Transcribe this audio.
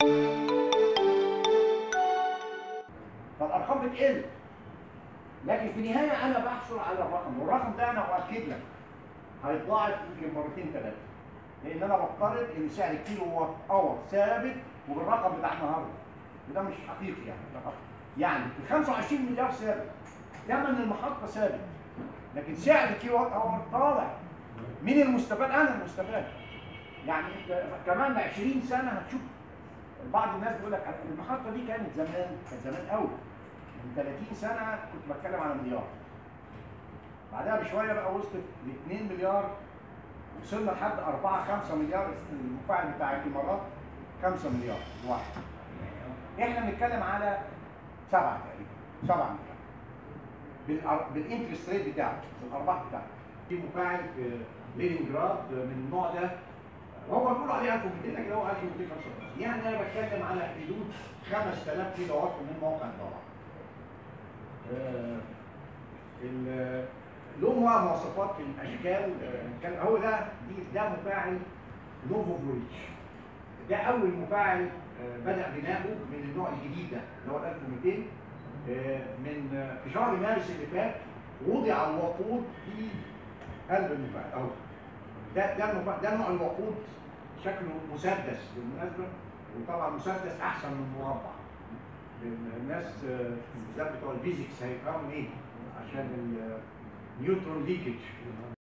فالارقام بتقل لكن في النهايه انا بحصل على الرقم والرقم ده انا اؤكد لك هيتضاعف يمكن مرتين ثلاثه لان انا بفترض ان سعر الكيلو وات اور ثابت وبالرقم بتاع النهارده وده مش حقيقي يعني ده رقم. يعني ال 25 مليار ثابت ثمن المحطه ثابت لكن سعر الكيلو وات اور طالع مين المستفاد؟ انا المستفاد يعني انت كمان 20 سنه هتشوف بعض الناس بيقول لك المحطه دي كانت زمان كانت زمان قوي من 30 سنه كنت بتكلم على مليار بعدها بشويه بقى وصلت ل 2 مليار وصلنا لحد 4 5 مليار المفاعل بتاع الامارات 5 مليار واحد احنا بنتكلم على 7 تقريبا 7 مليار بالأر- بالانترست ريت بتاعه بالارباح بتاعته في مفاعل في لينينجراد من النوع ده هو بيقولوا عليه 1200 لكن هو 1255 يعني انا بتكلم على حدود 5000 كيلو وات من موقع الضبع آه، ال- له مواصفات في الاشكال آه، كان هو ده دي ده مفاعل نوفو بلوريتش ده اول مفاعل آه، بدا بناؤه من النوع الجديد ده اللي هو ال 1200 آه، من آه، في شهر مارس اللي فات وضع الوقود في قلب المفاعل اهو ده ده المفاعل ده نوع الوقود شكله مسدس بالمناسبه وطبعا مسدس احسن من مربع لان الناس آه، بالذات بتوع الفيزيكس هيفهموا ايه عشان النيوترون ليكج